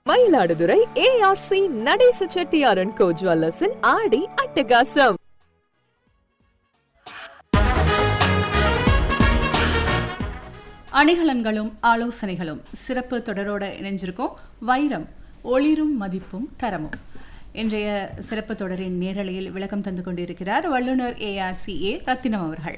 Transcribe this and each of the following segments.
Mayiladuthurai ARC நடேச செட்டியாரன் கோ ஜுவல்லர்ஸின் ஆடி அட்டகாசம் அணிகலன்களும் ஆலோசனைகளும் சிறப்பு தொடரோட இணைஞ்சிருக்கோம் வைரம் ஒளிரும் மதிப்பும் தரமும் இன்றைய சிறப்பு தொடரின் நேரலையில் விளக்கம் தந்து கொண்டிருக்கிறார் வல்லுநர் ஏஆர்சிஏ ரத்தினம் அவர்கள்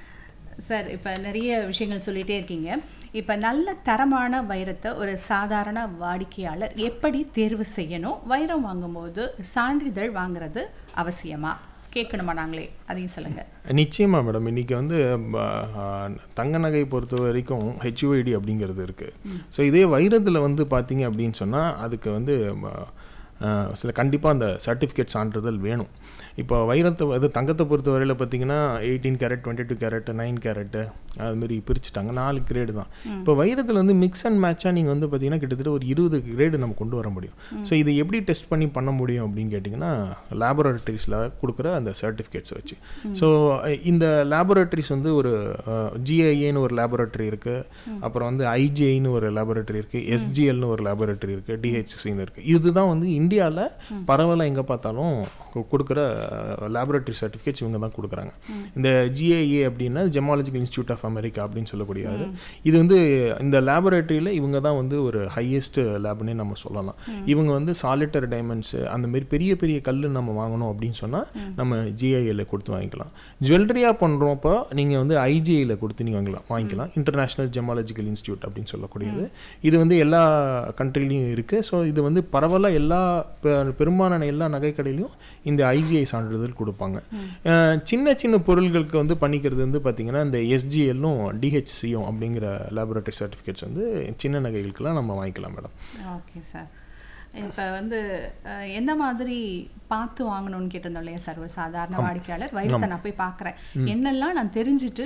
சார் இப்போ நிறைய விஷயங்கள் சொல்லிட்டே இருக்கீங்க இப்போ நல்ல தரமான வைரத்தை ஒரு சாதாரண வாடிக்கையாளர் எப்படி தேர்வு செய்யணும் வைரம் வாங்கும்போது சான்றிதழ் வாங்குறது அவசியமா கேட்கணுமா நாங்களே அதையும் சொல்லுங்க நிச்சயமா மேடம் இன்னைக்கு வந்து ப, ஆ, தங்க நகை பொறுத்த வரைக்கும் ஹெச்யூஐடி அப்படிங்கிறது இருக்கு ஸோ இதே வைரத்தில் வந்து பார்த்தீங்க அப்படின்னு சொன்னால் அதுக்கு வந்து ம, ஆ, சில கண்டிப்பாக அந்த சர்டிஃபிகேட் சான்றிதழ் வேணும் இப்போ வைரத்தை அது தங்கத்தை பொறுத்த வரையில் பார்த்தீங்கன்னா eighteen carat twenty two carat nine carat அதுமாரி பிரிச்சுட்டாங்க நாலு கிரேடு தான் இப்போ வைரத்தில் வந்து மிக்ஸ் அண்ட் மேட்சாக நீங்கள் வந்து பார்த்தீங்கன்னா கிட்டத்தட்ட ஒரு இருபது கிரேடு நம்ம கொண்டு வர முடியும் ஸோ இதை எப்படி டெஸ்ட் பண்ணி பண்ண முடியும் அப்படின்னு கேட்டிங்கன்னா லேபரட்டரிஸில் கொடுக்குற அந்த சர்டிஃபிகேட்ஸ் வச்சு ஸோ இந்த லேபரட்டரிஸ் வந்து ஒரு ஜிஐஏன்னு ஒரு லேபரட்டரி இருக்குது அப்புறம் வந்து ஐஜிஐன்னு ஒரு லேபரட்டரி இருக்குது எஸ்ஜிஎல்னு ஒரு லேபரட்டரி இருக்குது டிஹெச்சிசின்னு இருக்குது இதுதான் வந்து இந்தியாவில் பரவலாக எங்கே பார்த்தாலும் கு- கொடுக்குற லேபரட்டரி சர்டிஃபிகேட்ஸ் இவங்க தான் கொடுக்குறாங்க இந்த ஜிஐஏ அப்படின்னா ஜெமாலஜிக்கல் இன்ஸ்டியூட் ஆஃப் அமெரிக்கா அப்படின்னு சொல்லக்கூடியது இது வந்து இந்த லேபரட்டரியில் இவங்க தான் வந்து ஒரு ஹையஸ்ட் லேப்னே நம்ம சொல்லலாம் இவங்க வந்து சாலிட்டர் டைமண்ட்ஸ் அந்த மாதிரி பெரிய பெரிய கல் நம்ம வாங்கணும் அப்படின்னு சொன்னால் நம்ம ஜிஐஏல கொடுத்து வாங்கிக்கலாம் ஜுவல்லரியாக பண்ணுறப்போ நீங்கள் வந்து ஐஜிஐயில் கொடுத்து நீங்கள் வாங்கலாம் வாங்கிக்கலாம் இன்டர்நேஷ்னல் ஜெமாலஜிக்கல் இன்ஸ்டியூட் அப்படின்னு சொல்லக்கூடியது இது வந்து எல்லா கண்ட்ரிலையும் இருக்குது ஸோ இது வந்து பரவலாக எல்லா பெ- பெரும்பாலான எல்லா நகைக்கடையிலையும் இந்த ஐஜிஐ சான்றிதழ் கொடுப்பாங்க அஹ் சின்ன சின்ன பொருள்களுக்கு வந்து பண்ணிக்கிறது வந்து பார்த்தீங்கன்னா இந்த எஸ்ஜிஎல்லும் டிஹெச்சியும் அப்படிங்கிற லேபரேட்டரி சர்டிஃபிகேட்ஸ் வந்து சின்ன நகைகளுக்கெல்லாம் நம்ம வாங்கிக்கலாம் மேடம் ஓகே சார் இப்போ வந்து அஹ், எந்த மாதிரி பார்த்து வாங்கணும்னு கேட்டிருந்தோம் இல்லையா சார் ஒரு சாதாரண வாடிக்கையாளர் வைரத்தை நான் போய் பார்க்குறேன் என்னெல்லாம் நான் தெரிஞ்சுட்டு